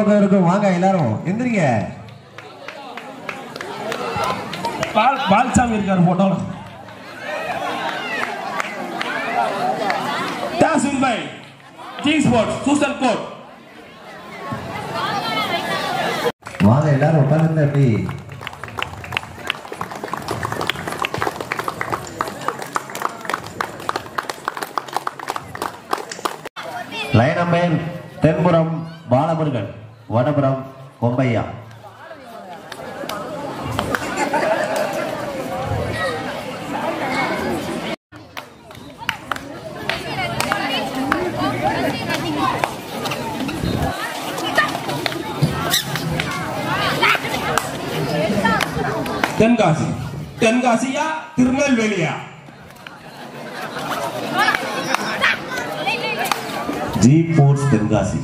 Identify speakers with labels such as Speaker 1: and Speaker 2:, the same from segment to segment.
Speaker 1: பக்கம் இருக்கும் வாங்க எல்லாரும் எந்திரிங்க
Speaker 2: பால் பால்சாமி இருக்காரு போட்டோல toss win by G sports சூசன் கோட்
Speaker 1: வாங்க எல்லாரும் உட்கார்ந்து எப்படி லைன் நம்பர் தென்புறம் பாலமுருகன் வடபுறம் கொம்பையா
Speaker 2: தென்காசி தென்காசியா திருநெல்வேலியா
Speaker 1: ஜி போர்ட்ஸ் தென்காசி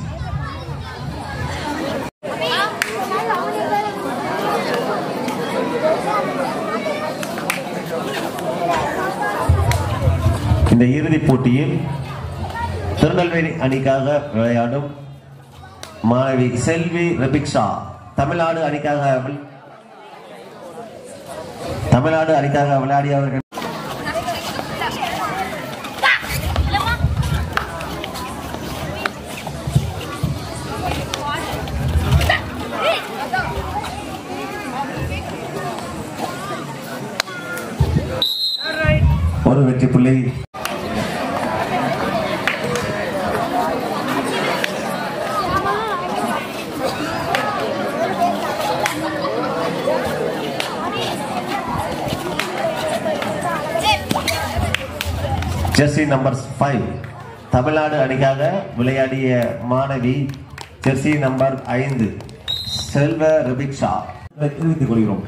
Speaker 1: இந்த இறுதிப் போட்டியில் திருநெல்வேலி அணிக்காக விளையாடும் மாணவி செல்வி ரெபிக்ஷா தமிழ்நாடு அணிக்காக வில்- தமிழ்நாடு அணிக்காக விளையாடியவர்கள் ஒரு வெற்றி புள்ளி ஜெர்சி நம்பர் ஃபைவ் தமிழ்நாடு அணிக்காக விளையாடிய மாணவி ஜெர்சி நம்பர் ஐந்து செல்வ ரபிக்ஷா தெரிவித்துக் கொள்கிறோம்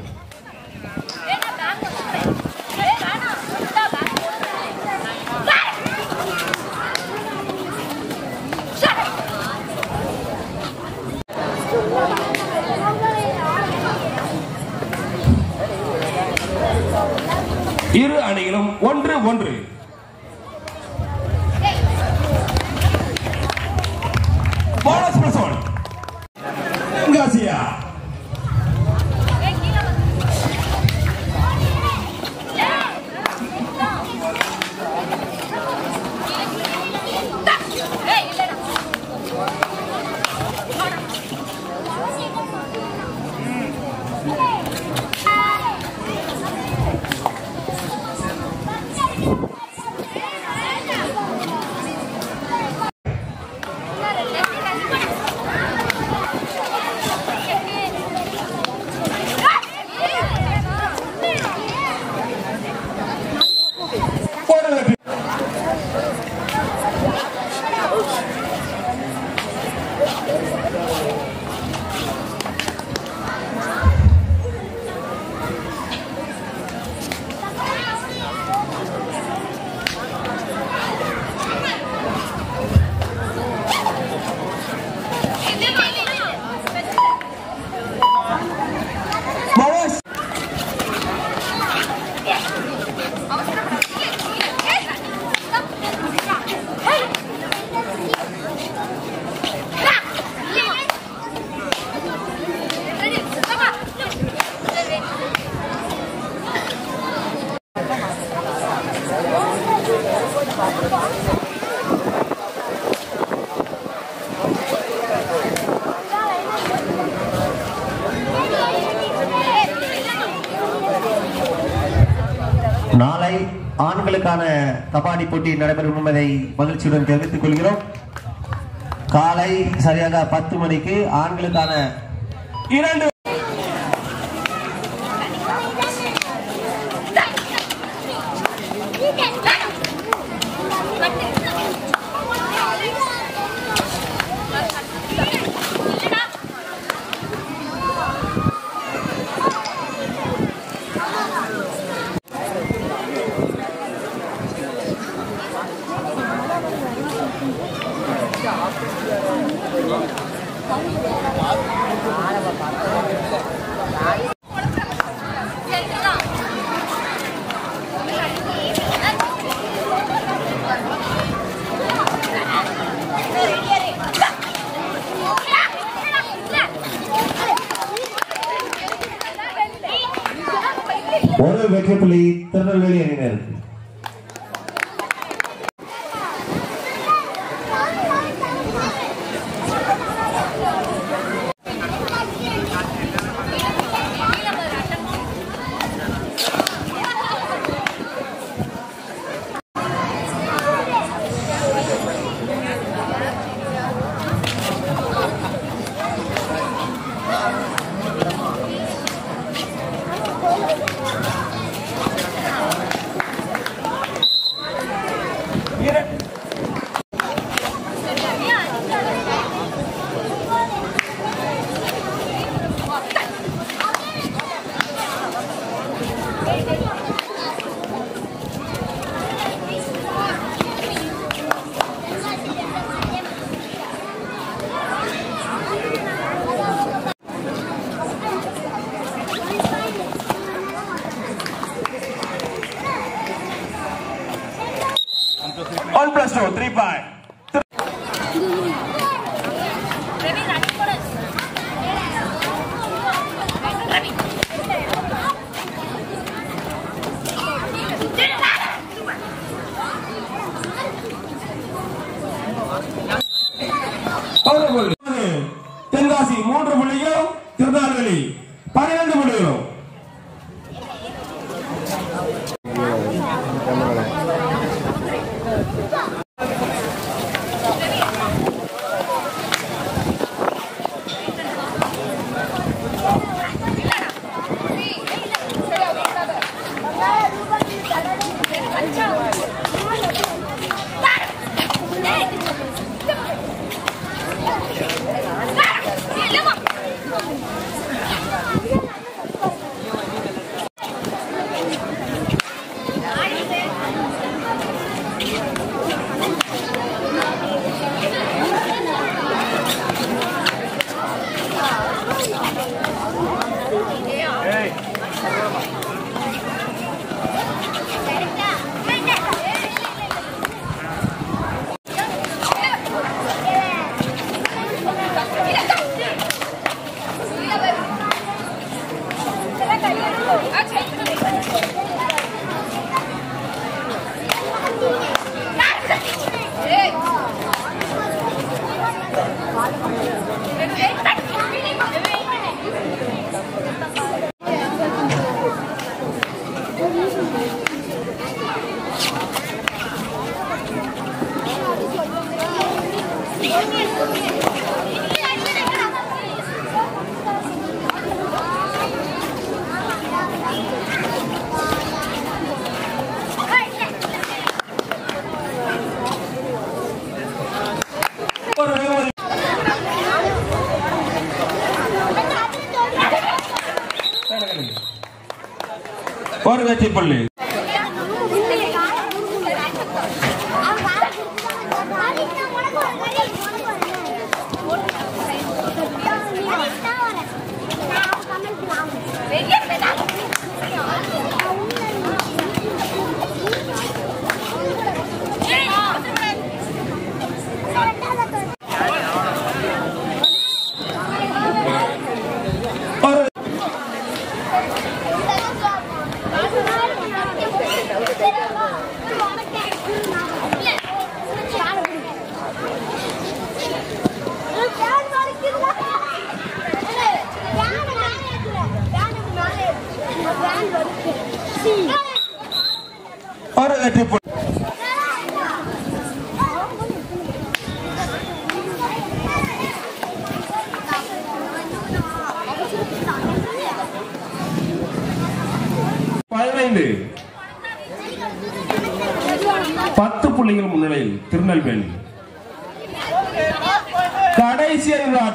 Speaker 2: இரு அணிகளும் ஒன்று ஒன்று போனஸ் பிளஸ் ஒன் தென்காசியா ஒரு வெற்றி போனஸ்
Speaker 1: நாளை ஆண்களுக்கான கபாடி போட்டி நடைபெறும் என்பதை மகிழ்ச்சியுடன் தெரிவித்துக் கொள்கிறோம் காலை சரியாக பத்து மணிக்கு ஆண்களுக்கான
Speaker 2: இரண்டு
Speaker 3: ஆ
Speaker 1: ஒரு வெற்றி புள்ளி திருநெல்வேலி அணியினருக்கு
Speaker 2: இர- One plus two, three point.
Speaker 3: Remy, run for us. Remy.
Speaker 2: Honorable. Tenkasi மூன்று புள்ளிகளும் திருநெல்வேலி பன்னிரண்டு புள்ளிகளும் ஒரு வெகுமதி ஒரு வெற்றி புள்ளி ஒரு ஒரு வெற்றி புள்ளி பதினைந்து பத்து புள்ளிகள் முன்னிலையில் திருநெல்வேலி கடைசி அறிவாட்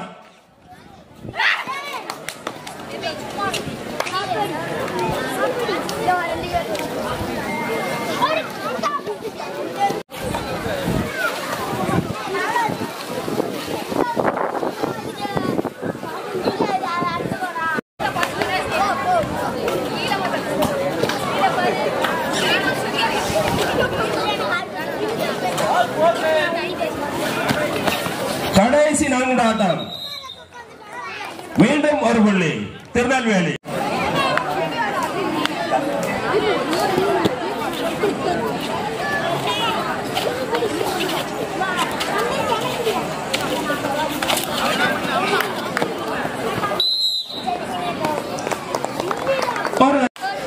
Speaker 2: கடைசி நான்கு ஆட்டம் மீண்டும் ஒரு புள்ளி திருநெல்வேலி ஒரு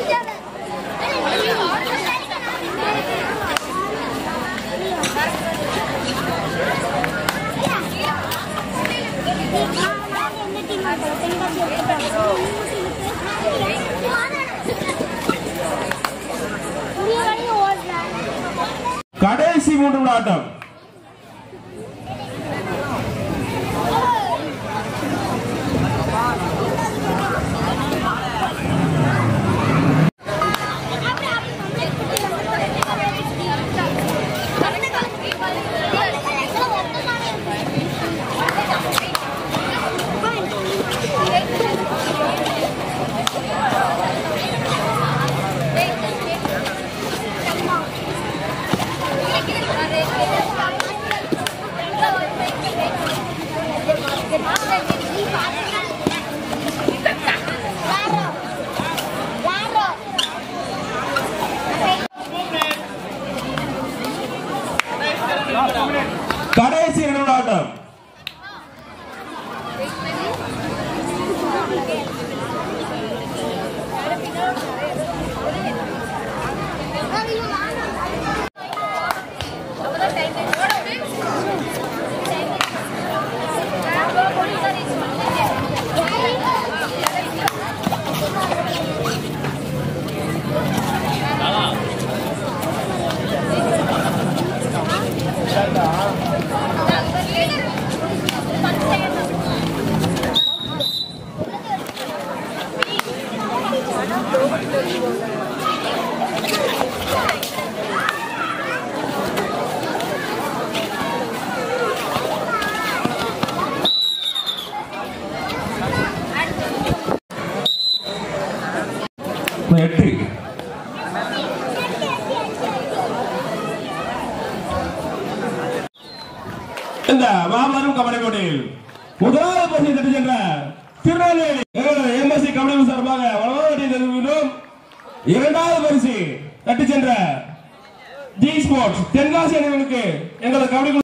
Speaker 2: கடைசி மூன்று நிமிட ஆட்டம் கடைசி இரண்டு நிமிட ஆட்டம் எட்டு இந்த மாபெரும் கபடி போட்டியில் முதலாவது பரிசு தட்டி சென்ற திருநெல்வேலி எங்களது எம்எஸ்சி கபடி சார்பாக வளர்ச்சி தெரிவிக்கிறோம் இரண்டாவது பரிசு தட்டி சென்ற ஜி ஸ்போர்ட்ஸ் தென்காசி அணிகளுக்கு எங்களது கபடி குழு